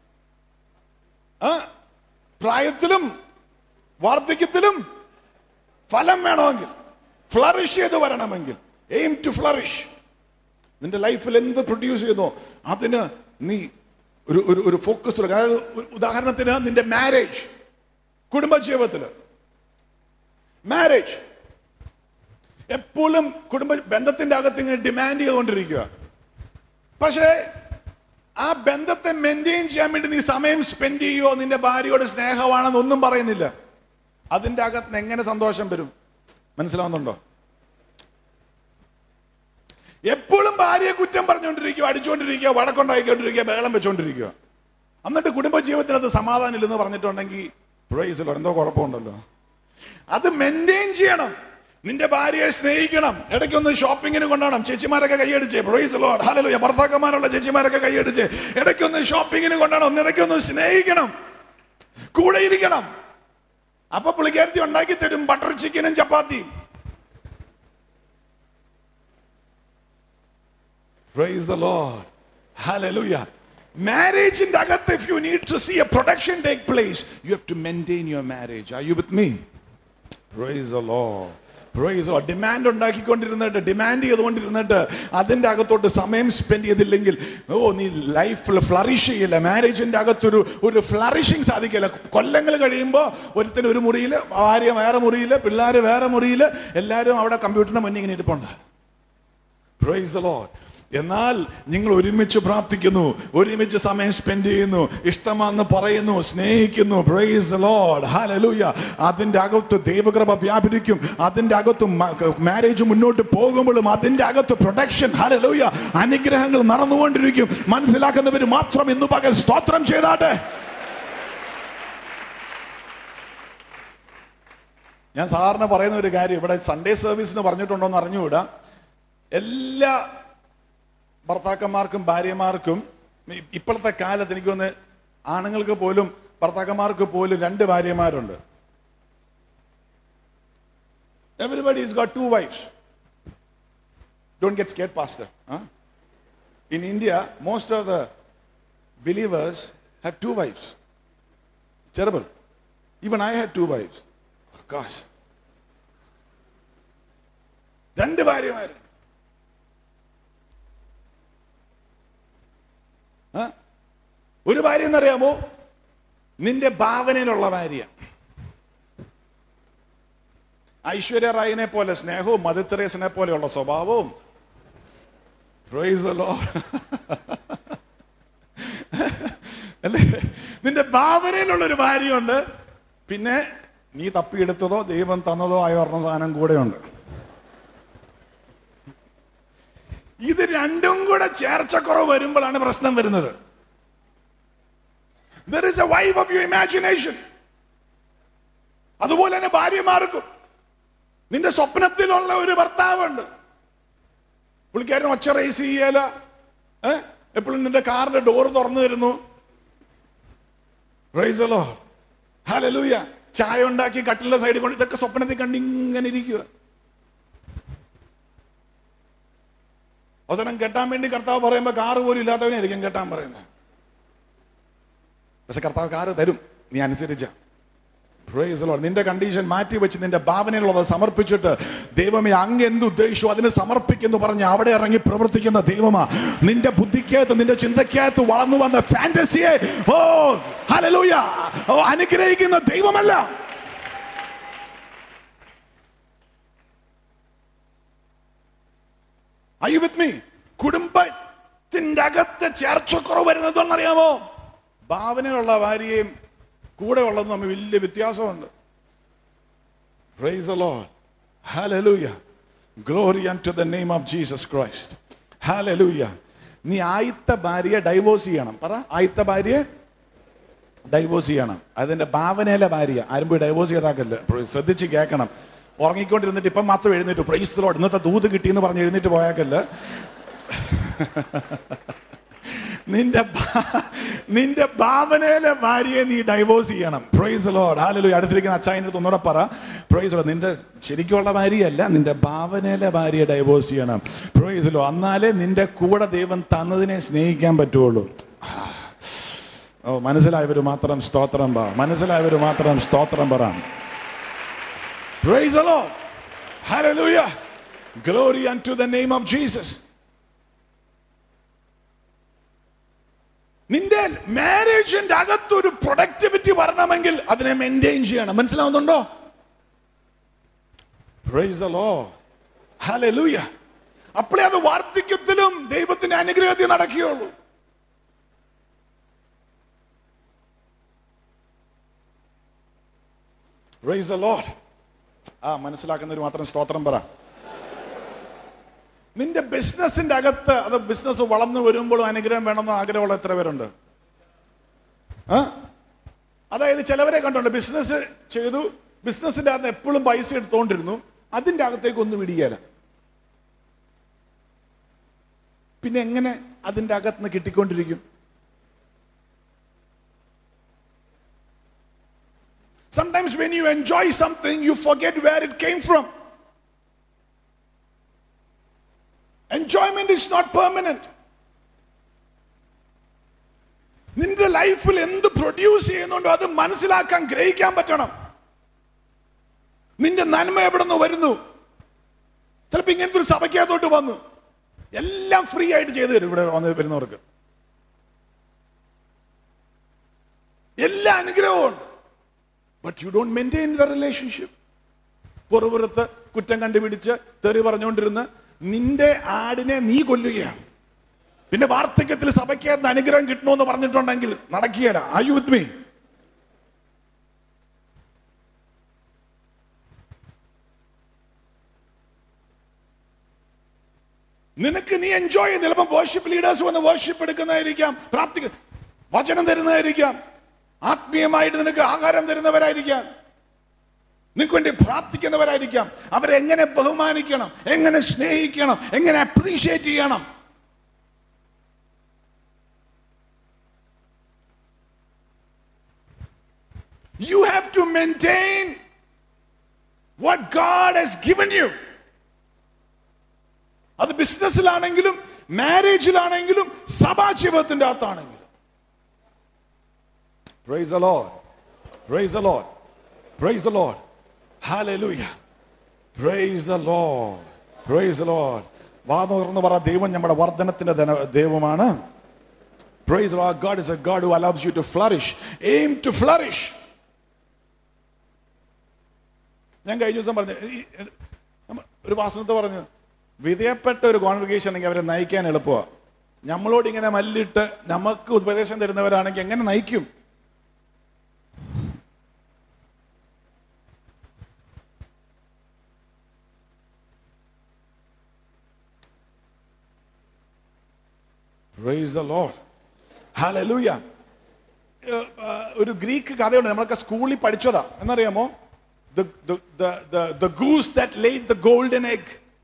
ആ, പ്രായത്തിലും വാർദ്ധക്യത്തിലും ഫലം വേണമെങ്കിൽ ഫ്ലറിഷ് ചെയ്ത് വരണമെങ്കിൽ എയിം ടു ഫ്ലറിഷ് നിന്റെ ലൈഫിൽ എന്ത് പ്രൊഡ്യൂസ് ചെയ്യുന്നോ അതിന് നീ ഒരു ഒരു ഒരു ഫോക്കസ് അതായത് ഒരു ഉദാഹരണത്തിന് നിന്റെ മാരേജ് കുടുംബജീവിതത്തില് മാരേജ് എപ്പോഴും കുടുംബ ബന്ധത്തിന്റെ അകത്ത് ഇങ്ങനെ ഡിമാൻഡ് ചെയ്തുകൊണ്ടിരിക്കുക പക്ഷേ ആ ബന്ധത്തെ മെയിൻറ്റെയിൻ ചെയ്യാൻ വേണ്ടി നീ സമയം സ്പെൻഡ് ചെയ്യുവോ നിന്റെ ഭാര്യയോട് സ്നേഹമാണെന്ന് ഒന്നും പറയുന്നില്ല അതിന്റെ അകത്ത് നിന്ന് എങ്ങനെ സന്തോഷം വരും മനസ്സിലാവുന്നുണ്ടോ എപ്പോഴും ഭാര്യയെ കുറ്റം പറഞ്ഞുകൊണ്ടിരിക്കുക അടിച്ചുകൊണ്ടിരിക്കുക വടക്കൊണ്ടായിക്കൊണ്ടിരിക്കുക ബഹളം വെച്ചുകൊണ്ടിരിക്കുക എന്നിട്ട് കുടുംബജീവിതത്തിനകത്ത് സമാധാനം ഇല്ലെന്ന് പറഞ്ഞിട്ടുണ്ടെങ്കിൽ പ്രൈസിലോ എന്തോ കുഴപ്പമുണ്ടല്ലോ അത് മെയിൻറ്റെയിൻ ചെയ്യണം നിന്റെ ഭാര്യയെ സ്നേഹിക്കണം ഇടയ്ക്കൊന്ന് ഷോപ്പിങ്ങിന് കൊണ്ടാണം ചേച്ചിമാരൊക്കെ കൈയടിച്ചേ പ്രൈസ് ലോഡ് ഹല്ലേലൂയ ഭർത്താക്കന്മാരുള്ള ചേച്ചിമാരൊക്കെ കൈയടിച്ച് ഇടയ്ക്കൊന്ന് ഷോപ്പിങ്ങിന് കൊണ്ടാണം ഒന്ന് ഇടയ്ക്കൊന്ന് സ്നേഹിക്കണം കൂടെ ഇരിക്കണം അപ്പൊ പുള്ളിക്കാരത്തി ഉണ്ടാക്കി തരും ബട്ടർ ചിക്കനും ചപ്പാത്തിയും Praise the Lord. Hallelujah. Marriage in Dagat, if you need to see a production take place, you have to maintain your marriage. Are you with me? Praise the Lord. Demand ഉണ്ടാക്കിക്കൊണ്ടിരുന്നിട്ട് ഡിമാൻഡ് ചെയ്തുകൊണ്ടിരുന്നിട്ട് അതിന്റെ അകത്തോട്ട് സമയം സ്പെൻഡ് ചെയ്തില്ലെങ്കിൽ ഓ നീ ലൈഫിൽ ഫ്ലറിഷ് ചെയ്യില്ല മാരേജിന്റെ അകത്തൊരു ഒരു ഫ്ലറിഷിങ് സാധിക്കില്ല കൊല്ലങ്ങൾ കഴിയുമ്പോൾ ഒരുത്തിന് ഒരു മുറിയിൽ ഭാര്യ വേറെ മുറിയിൽ പിള്ളേർ വേറെ മുറിയിൽ എല്ലാവരും അവിടെ കമ്പ്യൂട്ടറിന് മുന്നിൽ ഇങ്ങനെ ഇരിപ്പുണ്ട് Praise the Lord. എന്നാൽ നിങ്ങൾ ഒരുമിച്ച് പ്രാർത്ഥിക്കുന്നു ഒരുമിച്ച് സമയം സ്പെൻഡ് ചെയ്യുന്നു ഇഷ്ടമാണെന്ന് പറയുന്നു സ്നേഹിക്കുന്നു പ്രൈസ് ലോഡ് ഹാലലൂയ അതിന്റെ അകത്ത് ദൈവകൃപ വ്യാപരിക്കും അതിന്റെ അകത്ത് മാരേജ് മുന്നോട്ട് പോകുമ്പോഴും അതിന്റെ അകത്ത് പ്രൊട്ടക്ഷൻ ഹാലലൂയ അനുഗ്രഹങ്ങൾ നടന്നുകൊണ്ടിരിക്കും മനസ്സിലാക്കുന്നവർ മാത്രം ഇന്ന് പകൽ സ്തോത്രം ചെയ്താട്ടെ ഞാൻ സാറിന് പറയുന്ന ഒരു കാര്യം ഇവിടെ സൺഡേ സർവീസിന് പറഞ്ഞിട്ടുണ്ടോ എന്ന് അറിഞ്ഞുകൂടാ എല്ലാ ഭർത്താക്കന്മാർക്കും ഭാര്യമാർക്കും ഇ- ഇപ്പോഴത്തെ കാലത്ത് എനിക്ക് തോന്നുന്നു ആണുങ്ങൾക്ക് പോലും ഭർത്താക്കന്മാർക്ക് പോലും രണ്ട് ഭാര്യമാരുണ്ട് everybody is got two wifes don't get scared pastor in India most of the believers have two wifes ചെറുബൽ even I have two wifes കാശ് രണ്ട് ഭാര്യമാര് ആ? ഒരു ഭാര്യ എന്നറിയാമോ നിന്റെ ഭാവനയിലുള്ള ഭാര്യ ഐശ്വര്യ റായിനെ പോലെ സ്നേഹവും മദുത്തരേസിനെ പോലെയുള്ള സ്വഭാവവും Praise the Lord. അല്ലേ നിന്റെ ഭാവനയിലുള്ള ഒരു ഭാര്യയുണ്ട് പിന്നെ നീ തപ്പിയെടുത്തതോ ദൈവം തന്നതോ ആയ ഒരെണ്ണം സാധനം കൂടെയുണ്ട് ഇത് രണ്ടും കൂടെ ചേർച്ചക്കുറവ് വരുമ്പോഴാണ് പ്രശ്നം വരുന്നത് there is a wife of you imagination അതുപോലെ തന്നെ ഭാര്യമാർക്കും നിന്റെ സ്വപ്നത്തിലുള്ള ഒരു ഭർത്താവുണ്ട് പുള്ളിക്കാരൻ ഒച്ച റേസ് ചെയ്യല എപ്പോഴും നിന്റെ കാറിന്റെ ഡോർ തുറന്നു തരുന്നു റൈസലോ ഹലലൂയ ചായ ഉണ്ടാക്കി കട്ടിലെ സൈഡിൽ കൊണ്ട് ഇതൊക്കെ സ്വപ്നത്തിൽ കണ്ട് ഇങ്ങനെ ഇരിക്കുക അവസാനം കെട്ടാൻ വേണ്ടി കർത്താവ് പറയുമ്പോ കാറ് പോലും ഇല്ലാത്തവനായിരിക്കും കെട്ടാൻ പറയുന്നത് പക്ഷെ കർത്താവ് കാറ് തരും നീ അനുസരിച്ച Praise the Lord. നിന്റെ കണ്ടീഷൻ മാറ്റി വെച്ച് നിന്റെ ഭാവനയിലുള്ളത് സമർപ്പിച്ചിട്ട് ദൈവമേ അങ്ങ് എന്ത് ഉദ്ദേശിച്ചു അതിന് സമർപ്പിക്കുന്നു പറഞ്ഞ് അവിടെ ഇറങ്ങി പ്രവർത്തിക്കുന്ന ദൈവമാ നിന്റെ ബുദ്ധിക്കകത്ത് നിന്റെ ചിന്തക്കകത്ത് വളർന്നു വന്ന ഫാന്റസിയെ ഓ ഹലലൂയ ഓ അനുഗ്രഹിക്കുന്ന ദൈവമല്ല Are you with me? കുടുംബത്തിന്റെ അകത്ത് ചേർച്ചക്കുറവ് വരുന്നത് അറിയാമോ ഭാവനയുള്ള ഭാര്യയും കൂടെ ഉള്ളതും തമ്മിൽ വലിയ വ്യത്യാസമുണ്ട് Praise the Lord. Hallelujah. Glory unto the name of Jesus Christ. Hallelujah. നീ ആയിത്ത ഭാര്യയെ ഡൈവോഴ്സ് ചെയ്യണം പറ ആയിത്ത ഭാര്യയെ ഡൈവോഴ്സ് ചെയ്യണം അതിന്റെ ഭാവനയിലെ ഭാര്യ ആരും പോയി ഡൈവോഴ്സ് ചെയ്താക്കല്ല ശ്രദ്ധിച്ച് കേൾക്കണം ഉറങ്ങിക്കൊണ്ടിരുന്നിട്ട് ഇപ്പം മാത്രം എഴുന്നേറ്റ് പ്രൈസ് ലോഡ് ഇന്നത്തെ ദൂത് കിട്ടിയെന്ന് പറഞ്ഞ് എഴുന്നേറ്റ് പോയാക്കല്ല നിന്റെ ഭാ- നിന്റെ ഭാവനയിലെ ഭാര്യയെ നീ ഡൈവോഴ്സ് ചെയ്യണം പ്രൈസ് ലോഡ് ഹാലലു അടുത്തിരിക്കുന്ന അച്ചായൻ്റെ അടുത്ത് ഒന്നുകൂടെ പറ പ്രൈസ് ലോഡ് നിന്റെ ശരിക്കുള്ള ഭാര്യയല്ല നിന്റെ ഭാവനയിലെ ഭാര്യയെ ഡൈവോഴ്സ് ചെയ്യണം പ്രൈസ് ലോ എന്നാലേ നിന്റെ കൂടെ ദൈവം തന്നതിനെ സ്നേഹിക്കാൻ പറ്റുള്ളൂ ഓ മനസ്സിലായവര് മാത്രം സ്തോത്രം പറ മനസ്സിലായവര് മാത്രം സ്തോത്രം പറ Praise the Lord. Hallelujah. Glory unto the name of Jesus. നിന്റെ മാരേജിന്റെ അകത്തൊരു പ്രൊഡക്ടിവിറ്റി വരണമെങ്കിൽ അതിനെ മെയിൻറ്റെയിൻ ചെയ്യണം മനസ്സിലാവുന്നുണ്ടോ Praise the Lord. Hallelujah. അപ്പോഴേ അത് വാർദ്ധക്യത്തിലും ദൈവത്തിന്റെ അനുഗ്രഹത്തിൽ നടക്കുകയുള്ളൂ Praise the Lord. ആ മനസ്സിലാക്കുന്നവർ മാത്രം സ്തോത്രം പറ നിന്റെ ബിസിനസിന്റെ അകത്ത് അത് ബിസിനസ് വളർന്നു വരുമ്പോഴും അനുഗ്രഹം വേണമെന്ന് ആഗ്രഹമുള്ള എത്ര പേരുണ്ട് ആ? അതായത് ചിലവരെ കണ്ടുണ്ട് ബിസിനസ് ചെയ്തു ബിസിനസിന്റെ അകത്ത് എപ്പോഴും പൈസ എടുത്തോണ്ടിരുന്നു അതിന്റെ അകത്തേക്ക് ഒന്നും വിടിയല പിന്നെ എങ്ങനെ അതിന്റെ അകത്തുനിന്ന് കിട്ടിക്കൊണ്ടിരിക്കും Sometimes when you enjoy something, you forget where it came from. Enjoyment is not permanent. നിന്റെ ലൈഫിൽ എന്ത് പ്രൊഡ്യൂസ് ചെയ്യുന്നുണ്ടോ അത് മനസ്സിലാക്കാൻ ഗ്രഹിക്കാൻ പറ്റണം നിന്റെ നന്മ എവിടെ നിന്ന് വരുന്നു ചിലപ്പോ ഇങ്ങനത്തെ ഒരു സഭയ്ക്കകത്തോട്ട് വന്നു എല്ലാം ഫ്രീ ആയിട്ട് ചെയ്തു തരും ഇവിടെ വന്ന് വരുന്നവർക്ക് എല്ലാ അനുഗ്രഹവും ഉണ്ട് but you don't maintain the relationship പുറപുറത്ത് കുറ്റം കണ്ടുപിടിച്ച് തെറി പറഞ്ഞുകൊണ്ടിരുന്ന് നിന്റെ ആടിനെ നീ കൊല്ലുകയാണ് പിന്നെ വാർദ്ധക്യത്തിൽ സഭയ്ക്കകത്ത് അനുഗ്രഹം കിട്ടണമെന്ന് പറഞ്ഞിട്ടുണ്ടെങ്കിൽ നടക്കുകയില്ല ആ യു വിത്ത് മീ നിനക്ക് നീ എൻജോയ് ചെയ്ത് ചിലപ്പോൾ വേർഷിപ്പ് ലീഡേഴ്സ് വന്ന് വേർഷിപ്പ് എടുക്കുന്നതായിരിക്കാം പ്രാർത്ഥിക്ക വചനം തരുന്നതായിരിക്കാം ആത്മീയമായിട്ട് നിനക്ക് ആഹാരം തരുന്നവരായിരിക്കാം നിനക്ക് വേണ്ടി പ്രാർത്ഥിക്കുന്നവരായിരിക്കാം അവരെ എങ്ങനെ ബഹുമാനിക്കണം എങ്ങനെ സ്നേഹിക്കണം എങ്ങനെ അപ്രീഷിയേറ്റ് ചെയ്യണം You have to maintain what God has given you. അത് ബിസിനസ്സിലാണെങ്കിലും മാരേജിലാണെങ്കിലും സഭാ ജീവിതത്തിന്റെ അകത്താണെങ്കിലും Praise the Lord. Praise the Lord. Praise the Lord. Hallelujah. Praise the Lord. Praise the Lord. വാ തുറന്ന് പറ ദൈവം നമ്മുടെ വർധനത്തിന്റെ ധന- ദൈവമാണ് Praise the Lord. God is a God who allows you to flourish. Aim to flourish. ഞാൻ കഴിഞ്ഞ ദിവസം പറഞ്ഞു ഈ- നമ്മ- ഒരു വാസനത്തെ പറഞ്ഞു വിധേയപ്പെട്ട ഒരു കോൺഗ്രിഗേഷൻ ആണെങ്കിൽ അവരെ നയിക്കാൻ എളുപ്പമാണ് നമ്മളോട് ഇങ്ങനെ മല്ലിട്ട് നമുക്ക് ഉപദേശം തരുന്നവരാണെങ്കിൽ എങ്ങനെ നയിക്കും Praise the Lord. Hallelujah. ഏഹ്, ഏഹ്, ഒരു ഗ്രീക്ക് കഥയുണ്ട് നമ്മളൊക്കെ സ്കൂളിൽ പഠിച്ചതാ എന്നറിയാമോ the, the, the, the, the goose that laid the golden egg.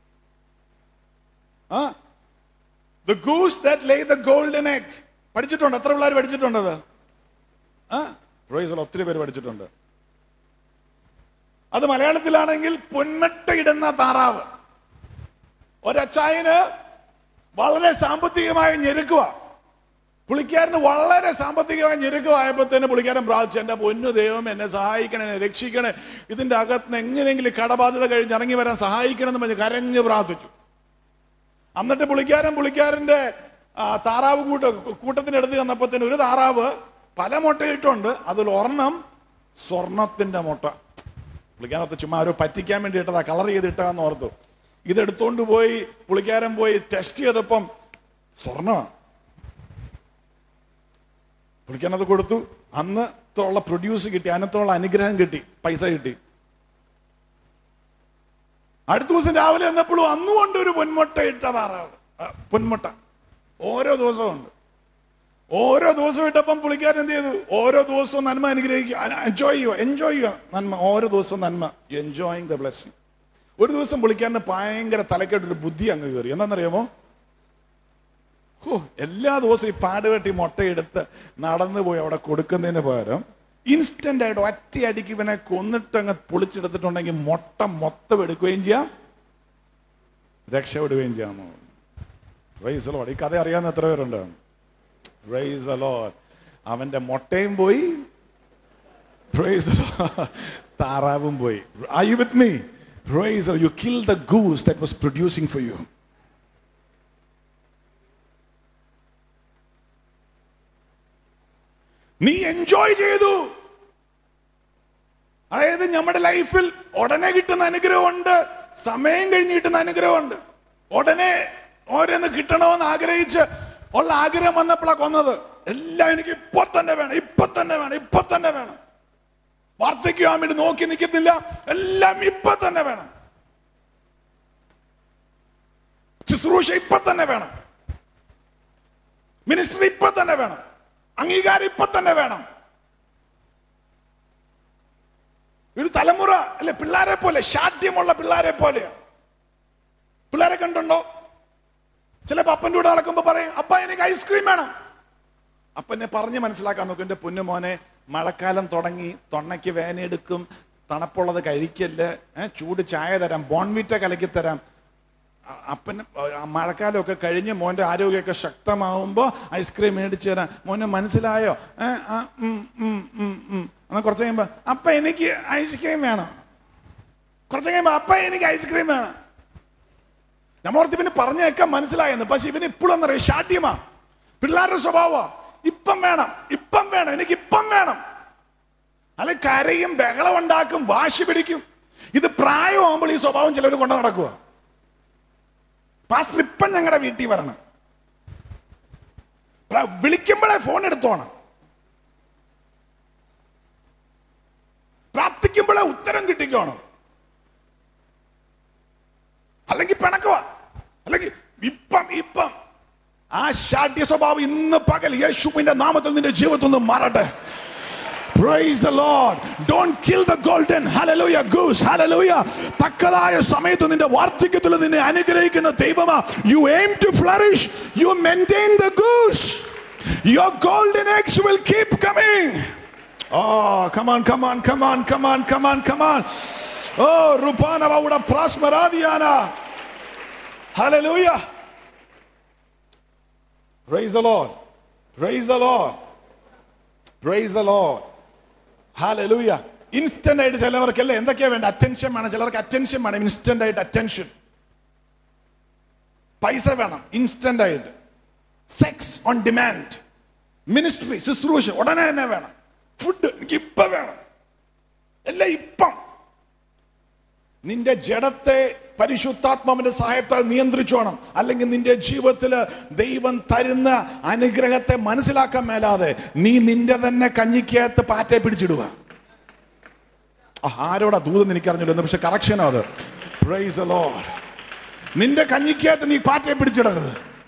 Huh? The goose that laid the golden egg. പഠിച്ചിട്ടുണ്ട് എത്ര പിള്ളേർ പഠിച്ചിട്ടുണ്ട് അത് ആ പ്രൊയ്സൽ ഒത്തിരി പേര് പഠിച്ചിട്ടുണ്ട് അത് മലയാളത്തിലാണെങ്കിൽ പൊന്മട്ടയിടുന്ന താറാവ് ഒരച്ചായന് വളരെ സാമ്പത്തികമായി ഞെരുക്കുക പുള്ളിക്കാരന് വളരെ സാമ്പത്തികമായി ഞെരുക്കമായപ്പോഴത്തേന് പുള്ളിക്കാരൻ പ്രാർത്ഥിച്ചു എന്റെ പൊന്നു ദൈവം എന്നെ സഹായിക്കണേ എന്നെ രക്ഷിക്കണേ ഇതിന്റെ അകത്ത് എങ്ങനെയെങ്കിലും കടബാധ്യത കഴിഞ്ഞ് ഇറങ്ങി വരാൻ സഹായിക്കണം എന്ന് പറഞ്ഞ് കരഞ്ഞ് പ്രാർത്ഥിച്ചു എന്നിട്ട് പുള്ളിക്കാരൻ പുള്ളിക്കാരന്റെ ആ, താറാവ് കൂട്ട കൂട്ടത്തിനടുത്ത് ചെന്നപ്പോഴത്തേന് ഒരു താറാവ് പല മുട്ടയിട്ടുണ്ട് അതിൽ ഒരെണ്ണം സ്വർണത്തിന്റെ മുട്ട പുള്ളിക്കാരത്ത് ചുമ്മാ ആരോ പറ്റിക്കാൻ വേണ്ടി ഇട്ടതാ കളർ ചെയ്തിട്ടാന്ന് ഓർത്തു ഇതെടുത്തോണ്ട് പോയി പുള്ളിക്കാരൻ പോയി ടെസ്റ്റ് ചെയ്തപ്പം സ്വർണ്ണമാണ് പുള്ളിക്കാരനത് കൊടുത്തു അന്ന് ഉള്ള പ്രൊഡ്യൂസ് കിട്ടി അന്നത്തുള്ള അനുഗ്രഹം കിട്ടി പൈസ കിട്ടി അടുത്ത ദിവസം രാവിലെ വന്നപ്പോഴും അന്നുകൊണ്ട് ഒരു പൊന്മുട്ട ഇട്ട താറാവ് ആ, പൊന്മുട്ട ഓരോ ദിവസവും ഉണ്ട് ഓരോ ദിവസവും ഇട്ടപ്പം പുള്ളിക്കാരൻ എന്ത് ചെയ്തു ഓരോ ദിവസവും നന്മ അനുഗ്രഹിക്കുക എൻജോയ് ചെയ്യുക എൻജോയ് ചെയ്യുക നന്മ ഓരോ ദിവസവും നന്മ എൻജോയിങ് ദ ബ്ലെസ്സിങ് ഒരു ദിവസം പുള്ളിക്കാരന് ഭയങ്കര തലക്കെട്ടൊരു ബുദ്ധി അങ്ങ് കയറി എന്താണെന്നറിയാമോ ഹോ എല്ലാ ദിവസവും ഈ പാടുകെട്ടി മുട്ടയെടുത്ത് നടന്നു പോയി അവിടെ കൊടുക്കുന്നതിന് പകരം ഇൻസ്റ്റന്റ് ആയിട്ട് ഒറ്റയടിക്ക് ഇവനെ കൊന്നിട്ട് അങ്ങ് പൊളിച്ചെടുത്തിട്ടുണ്ടെങ്കിൽ മുട്ട മൊത്തം എടുക്കുകയും ചെയ്യാം രക്ഷപ്പെടുകയും ചെയ്യാമോ റൈസ് ലോഡ് ഈ കഥ അറിയാവുന്ന എത്ര പേരുണ്ട് റൈസ് ലോഡ് അവന്റെ മുട്ടയും പോയി Praise the Lord. താറാവും പോയി Are you with me? Praise the Lord. You killed the goose that was producing for you. നീ എൻജോയ് ചെയ്തു അതായത് നമ്മുടെ ലൈഫിൽ ഉടനെ കിട്ടുന്ന അനുഗ്രഹമുണ്ട് സമയം കഴിഞ്ഞ് കിട്ടുന്ന അനുഗ്രഹമുണ്ട് ഉടനെ ഓരോന്ന് കിട്ടണമെന്ന് ആഗ്രഹിച്ച് ഉള്ള ആഗ്രഹം വന്നപ്പോഴാണ് കൊന്നത് എല്ലാം എനിക്ക് ഇപ്പൊ തന്നെ വേണം ഇപ്പൊ തന്നെ വേണം ഇപ്പൊ തന്നെ വേണം വാർദ്ധക്യമാൻ വേണ്ടി നോക്കി നിൽക്കത്തില്ല എല്ലാം ഇപ്പൊ തന്നെ വേണം ശുശ്രൂഷ ഇപ്പൊ തന്നെ വേണം മിനിസ്റ്റർ ഇപ്പൊ തന്നെ വേണം അംഗീകാരം ഇപ്പൊ തന്നെ വേണം ഒരു തലമുറ അല്ലെ പിള്ളേരെ പോലെ ശാഠ്യമുള്ള പിള്ളേരെ പോലെ പിള്ളേരെ കണ്ടുണ്ടോ ചിലപ്പോ അപ്പൻ്റെ കൂടെ നടക്കുമ്പോ പറയും അപ്പ എനിക്ക് ഐസ്ക്രീം വേണം അപ്പനെ പറഞ്ഞ് മനസ്സിലാക്കാൻ നോക്കും എന്റെ പൊന്നു മോനെ മഴക്കാലം തുടങ്ങി തൊണ്ണയ്ക്ക് വേനയെടുക്കും തണുപ്പുള്ളത് കഴിക്കല്ല് ഏ, ചൂട് ചായ തരാം ബോൺവിറ്റ കലക്കി തരാം അ- അപ്പന് ആ മഴക്കാലമൊക്കെ കഴിഞ്ഞ് മോന്റെ ആരോഗ്യമൊക്കെ ശക്തമാവുമ്പോ ഐസ്ക്രീം മേടിച്ചു തരാം മോനെ മനസ്സിലായോ ഏ, ആ, ഉം, ഉം, ഉം, ഉം. എന്നാ കുറച്ച് കഴിയുമ്പോ അപ്പ എനിക്ക് ഐസ്ക്രീം വേണം കുറച്ച് കഴിയുമ്പോ അപ്പ എനിക്ക് ഐസ്ക്രീം വേണം നമ്മോർത്ത് ഇവന് പറഞ്ഞേക്കാൻ മനസ്സിലായെന്ന് പക്ഷെ ഇവന് ഇപ്പോഴും എന്നറിയാം ഷാഠ്യമാ പിള്ളേരുടെ സ്വഭാവ ഇപ്പം വേണം ഇപ്പം വേണം എനിക്ക് ഇപ്പം വേണം അല്ലെ കരയും ബഹളം ഉണ്ടാക്കും വാശി പിടിക്കും ഇത് പ്രായമാകുമ്പോൾ ഈ സ്വഭാവം ചിലവർ കൊണ്ട് നടക്കുക പാസ്റ്റർ ഇപ്പം ഞങ്ങളുടെ വീട്ടിൽ വരണം പ്ര- വിളിക്കുമ്പോഴേ ഫോൺ എടുത്തോണം പ്രാർത്ഥിക്കുമ്പോഴേ ഉത്തരം കിട്ടിക്കോണം അല്ലെങ്കിൽ പിണക്കുവാ അല്ലെങ്കിൽ ഇപ്പം ഇപ്പം ആ ശാഠ്യ സ്വഭാവം ഇന്ന് പകൽ യേശുവിന്റെ നാമത്തിൽ നിന്റെ ജീവിതത്തിൽ നിന്ന് മാറട്ടെ Praise the Lord. Don't kill the golden hallelujah goose. Hallelujah. തക്കതായ സമയത്ത് നിന്റെ വാർദ്ധക്യത്തിൽ നിന്നെ അനുഗ്രഹിക്കുന്ന ദൈവമാ you aim to flourish you maintain the goose your golden eggs will keep coming Oh, come on, come on, come on, come on, come on, come on. Oh, Rupana Vauda Prasmaradiana. Hallelujah. Praise the Lord. Praise the Lord. Praise the Lord. Hallelujah. Instant ആയിട്ട് ചിലവർക്കല്ലേ എന്തൊക്കെയാ വേണ്ട അറ്റൻഷൻ വേണം ചിലർക്ക് അറ്റൻഷൻ വേണം ഇൻസ്റ്റന്റ് ആയിട്ട് അറ്റൻഷൻ പൈസ വേണം ഇൻസ്റ്റന്റ് ആയിട്ട് സെക്സ് ഓൺ ഡിമാൻഡ് മിനിസ്ട്രി ശുശ്രൂഷ ഉടനെ തന്നെ വേണം ഫുഡ് എനിക്ക് ഇപ്പൊ വേണം എല്ലാം ഇപ്പം നിന്റെ ജഡത്തെ പരിശുദ്ധാത്മാവിന്റെ സഹായത്താൽ നിയന്ത്രിച്ചോണം അല്ലെങ്കിൽ നിന്റെ ജീവിതത്തിൽ ദൈവം തരുന്ന അനുഗ്രഹത്തെ മനസ്സിലാക്കാൻ മേലാതെ നീ നിന്റെ തന്നെ കഞ്ഞിക്കകത്ത് പാറ്റെ പിടിച്ചിടുക ആ, ആരോടാ ദൂതെന്ന് എനിക്കറിഞ്ഞില്ല പക്ഷെ കറക്ഷനോ അത് പ്രൈസ് ലോ നിന്റെ കഞ്ഞിക്കകത്ത് നീ പാറ്റെ പിടിച്ചിടരുത്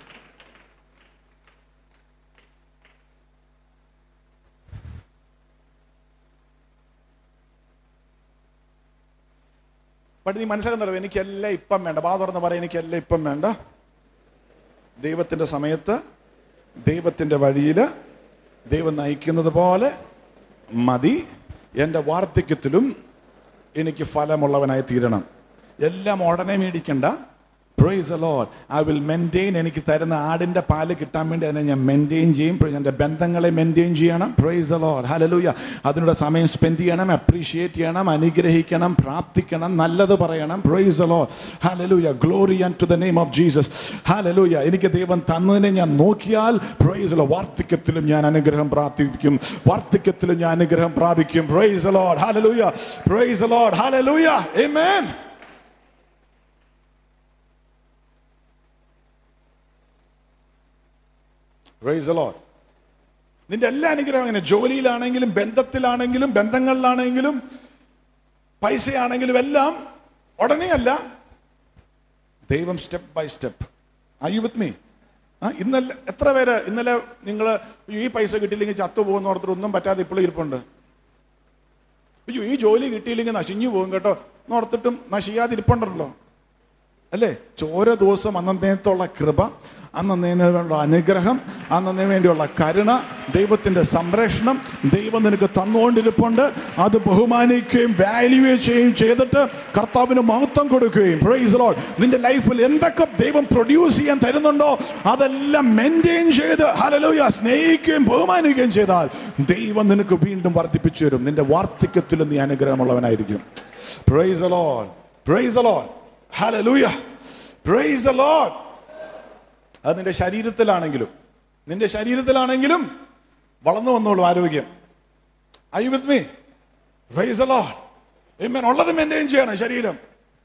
ബട്ട് നീ മനസ്സിലാക്കുന്നുണ്ടോ എനിക്കെല്ലാം ഇപ്പം വേണ്ട ബാ തുറന്ന് പറയാം എനിക്കെല്ലാം ഇപ്പം വേണ്ട ദൈവത്തിന്റെ സമയത്ത് ദൈവത്തിന്റെ വഴിയില് ദൈവം നയിക്കുന്നത് പോലെ മതി എൻ്റെ വാർദ്ധക്യത്തിലും എനിക്ക് ഫലമുള്ളവനായി തീരണം എല്ലാം ഉടനെ മേടിക്കണ്ട praise Lord I will maintain എനിക്ക് തരുന്ന ആടിന്റെ പാല് കിട്ടാൻ വേണ്ടി അതിനെ ഞാൻ മെയിൻറ്റെയിൻ ചെയ്യും എൻ്റെ ബന്ധങ്ങളെ മെയിൻറ്റെയിൻ ചെയ്യണം പ്രൈസ് ലോഡ് ഹലലൂയ അതിനുള്ള സമയം സ്പെൻഡ് ചെയ്യണം അപ്രീഷിയേറ്റ് ചെയ്യണം അനുഗ്രഹിക്കണം പ്രാർത്ഥിക്കണം നല്ലത് പറയണം praise Lord hallelujah glory and to the name of Jesus hallelujah എനിക്ക് ദൈവം തന്നതിനെ ഞാൻ നോക്കിയാൽ പ്രൈസ് ലോ വാർദ്ധക്യത്തിലും ഞാൻ അനുഗ്രഹം പ്രാർത്ഥിക്കും വാർദ്ധക്യത്തിലും ഞാൻ അനുഗ്രഹം പ്രാപിക്കും praise Lord hallelujah praise Lord hallelujah amen praise Lord നിന്റെ എല്ലാ അനുഗ്രഹം അങ്ങനെ ജോലിയിലാണെങ്കിലും ബന്ധത്തിലാണെങ്കിലും ബന്ധങ്ങളിലാണെങ്കിലും പൈസയാണെങ്കിലും എല്ലാം ഉടനെയല്ല ദൈവം step by step are you with me ആ ഇന്നലെ എത്ര പേര് ഇന്നലെ നിങ്ങൾ ഈ പൈസ കിട്ടിയില്ലെങ്കിൽ ചത്തു പോകുന്ന ഓർത്തിട്ട് ഒന്നും പറ്റാതെ ഇപ്പോഴും ഇരിപ്പുണ്ട് അയ്യോ ഈ ജോലി കിട്ടിയില്ലെങ്കിൽ നശിഞ്ഞു പോകും കേട്ടോ എന്നോർത്തിട്ടും നശിയാതിരിപ്പുണ്ടല്ലോ അല്ലേ ചോര ദിവസം അന്നേരത്തുള്ള കൃപ അന്നേന് വേണ്ടിയുള്ള അനുഗ്രഹം അന്നേ വേണ്ടിയുള്ള കരുണ ദൈവത്തിന്റെ സംരക്ഷണം ദൈവം നിനക്ക് തന്നുകൊണ്ടിരിപ്പുണ്ട് അത് ബഹുമാനിക്കുകയും വാല്യൂ ചെയ്യുകയും ചെയ്തിട്ട് കർത്താവിന് മഹത്വം കൊടുക്കുകയും പ്രൈസ് ലോഡ് നിന്റെ ലൈഫിൽ എന്തൊക്കെ ദൈവം പ്രൊഡ്യൂസ് ചെയ്യാൻ തരുന്നുണ്ടോ അതെല്ലാം മെയിൻറ്റെയിൻ ചെയ്ത് ഹലലൂയ സ്നേഹിക്കുകയും ബഹുമാനിക്കുകയും ചെയ്താൽ ദൈവം നിനക്ക് വീണ്ടും വർദ്ധിപ്പിച്ചു തരും നിന്റെ വാർദ്ധക്യത്തിലും നീ അനുഗ്രഹമുള്ളവനായിരിക്കും praise Lord praise Lord hallelujah praise Lord അത് നിന്റെ ശരീരത്തിലാണെങ്കിലും നിന്റെ ശരീരത്തിലാണെങ്കിലും വളർന്നു വന്നോളൂ ആരോഗ്യം I with me praise Lord Amen. ഉള്ളത് മെയിൻറ്റെയിൻ ചെയ്യണം ശരീരം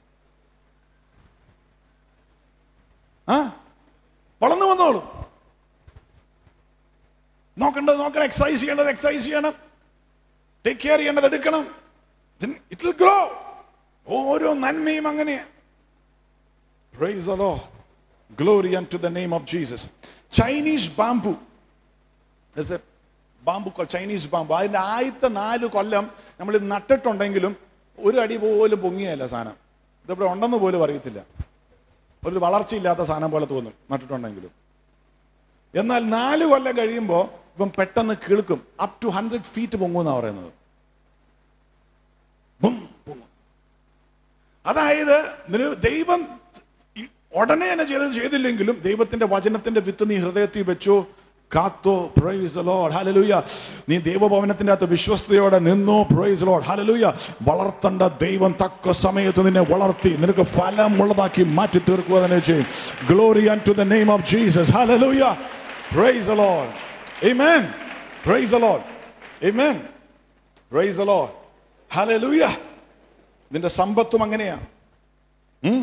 ആ വളർന്നു വന്നോളൂ നോക്കേണ്ടത് നോക്കണം എക്സസൈസ് ചെയ്യേണ്ടത് എക്സസൈസ് ചെയ്യണം ടേക്ക് കെയർ ചെയ്യേണ്ടത് എടുക്കണം ഇറ്റ് വിൽ ഗ്രോ ഓരോ നന്മയും അങ്ങനെയാ Praise the Lord. Glory unto the name of Jesus. Chinese bamboo. There's a bamboo called Chinese bamboo. അതിന്റെ ആദ്യത്തെ നാല് കൊല്ലം നമ്മൾ ഇത് നട്ടിട്ടുണ്ടെങ്കിലും ഒരു അടി പോലും പൊങ്ങിയല്ല സാധനം ഇതിവിടെ ഉണ്ടെന്ന് പോലും അറിയത്തില്ല ഒരു വളർച്ചയില്ലാത്ത സാധനം പോലെ തോന്നും നട്ടിട്ടുണ്ടെങ്കിലും എന്നാൽ നാല് കൊല്ലം കഴിയുമ്പോൾ ഇപ്പം പെട്ടെന്ന് കിളുക്കും അപ് ടു ഹൺഡ്രഡ് ഫീറ്റ് പൊങ്ങുമെന്നാണ് പറയുന്നത് ബും, പൊങ്ങും അതായത് നിന- ദൈവം ഈ ഉടനെ തന്നെ ചെയ്തത് ചെയ്തില്ലെങ്കിലും ദൈവത്തിന്റെ വചനത്തിന്റെ വിത്ത് നീ ഹൃദയത്തിൽ വെച്ചു കാത്തോ പ്രൈസ് ലോഡ് ഹലലൂയ നീ ദൈവഭവനത്തിന്റെ അകത്ത് വിശ്വസ്തയോടെ നിന്നു പ്രൈസ് ലോഡ് ഹലലൂയ വളർത്തേണ്ട ദൈവം തക്ക സമയത്ത് നിന്നെ വളർത്തി നിനക്ക് ഫലമുള്ളതാക്കി മാറ്റി തീർക്കുക തന്നെ ചെയ്യും glory and to the name of Jesus hallelujah praise Lord Amen. Praise the Lord. Amen. Praise the Lord. Hallelujah. നിന്റെ സമ്പത്തും അങ്ങനെയാ ഉം?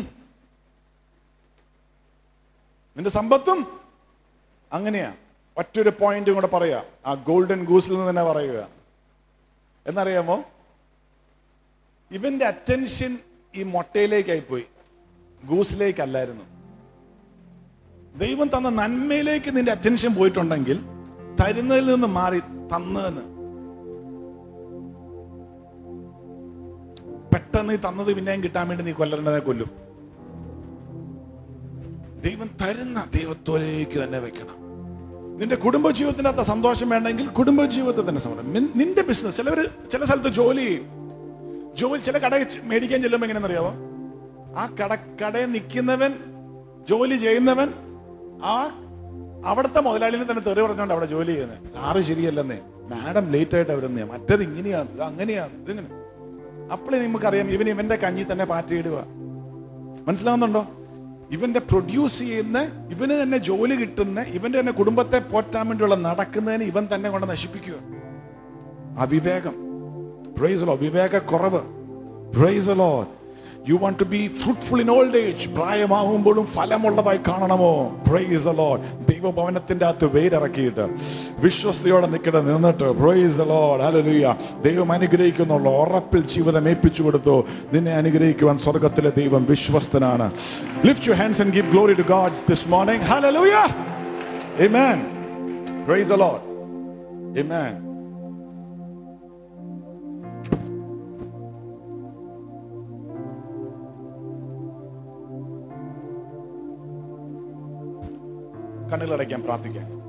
നിന്റെ സമ്പത്തും അങ്ങനെയാ ഒറ്റൊരു പോയിന്റും കൂടെ പറയാ ആ ഗോൾഡൻ ഗൂസിൽ നിന്ന് തന്നെ പറയുക എന്നറിയാമോ ഇവന്റെ അറ്റൻഷൻ ഈ മുട്ടയിലേക്കായി പോയി ഗൂസിലേക്കല്ലായിരുന്നു ദൈവം തന്ന നന്മയിലേക്ക് നിന്റെ അറ്റൻഷൻ പോയിട്ടുണ്ടെങ്കിൽ തരുന്നതിൽ നിന്ന് മാറി തന്നതെന്ന് പെട്ടെന്ന് ഈ തന്നത് പിന്നെയും കിട്ടാൻ വേണ്ടി നീ കൊല്ലണ്ടതിനെ കൊല്ലും ദൈവം തരുന്ന ദൈവത്തോലേക്ക് തന്നെ വെക്കണം നിന്റെ കുടുംബജീവിതത്തിനകത്ത് സന്തോഷം വേണമെങ്കിൽ കുടുംബജീവിതത്തിൽ തന്നെ സമ്മതം നിന്റെ ബിസിനസ് ചിലവര് ചില സ്ഥലത്ത് ജോലി ചെയ്യും ജോലി ചില കട മേടിക്കാൻ ചെല്ലുമ്പോ എങ്ങനെയെന്നറിയാവോ ആ കട കടയിൽ നിൽക്കുന്നവൻ ജോലി ചെയ്യുന്നവൻ ആ അവിടുത്തെ മുതലാളിനെ തന്നെ തെറി പറഞ്ഞോണ്ട് അവിടെ ജോലി ചെയ്യുന്നത് സാറ് ശരിയല്ലെന്നേ മാഡം ലേറ്റ് ആയിട്ട് വരുന്നേ മറ്റത് ഇങ്ങനെയാണ് ഇത് അങ്ങനെയാണ് ഇതിങ്ങനെ അപ്പോഴേ നമുക്കറിയാം ഇവൻ ഇവന്റെ കഞ്ഞി തന്നെ പാറ്റയിടുക മനസ്സിലാവുന്നുണ്ടോ ഇവന്റെ പ്രൊഡ്യൂസ് ചെയ്യുന്ന ഇവന് തന്നെ ജോലി കിട്ടുന്ന ഇവന്റെ തന്നെ കുടുംബത്തെ പോറ്റാൻ വേണ്ടിയുള്ള നടക്കുന്നതിന് ഇവൻ തന്നെ കൊണ്ട് നശിപ്പിക്കുക അവിവേകം പ്രൈസ് ലോ വിവേക കുറവ് praise Lord you want to be fruitful in old age പ്രായമാകുമ്പോഴും ഫലമുള്ളതായി കാണണമോ പ്രൈസ് ലോഡ് ദൈവഭവനത്തിന്റെ അകത്ത് വേരിറക്കിയിട്ട് വിശ്വസ്തയോടെ നിൽക്കട്ടെ നിന്നിട്ട് പ്രൈസ് ലോഡ് ഹല്ലേലൂയ ദൈവം അനുഗ്രഹിക്കുന്നുള്ള ഉറപ്പിൽ ജീവിതം ഏൽപ്പിച്ചു കൊടുത്തു നിന്നെ അനുഗ്രഹിക്കുവാൻ സ്വർഗത്തിലെ ദൈവം വിശ്വസ്തനാണ് lift you hands and give glory to God this morning hallelujah amen praise the Lord amen കണ്ണുകളടയ്ക്കാൻ പ്രാർത്ഥിക്കാം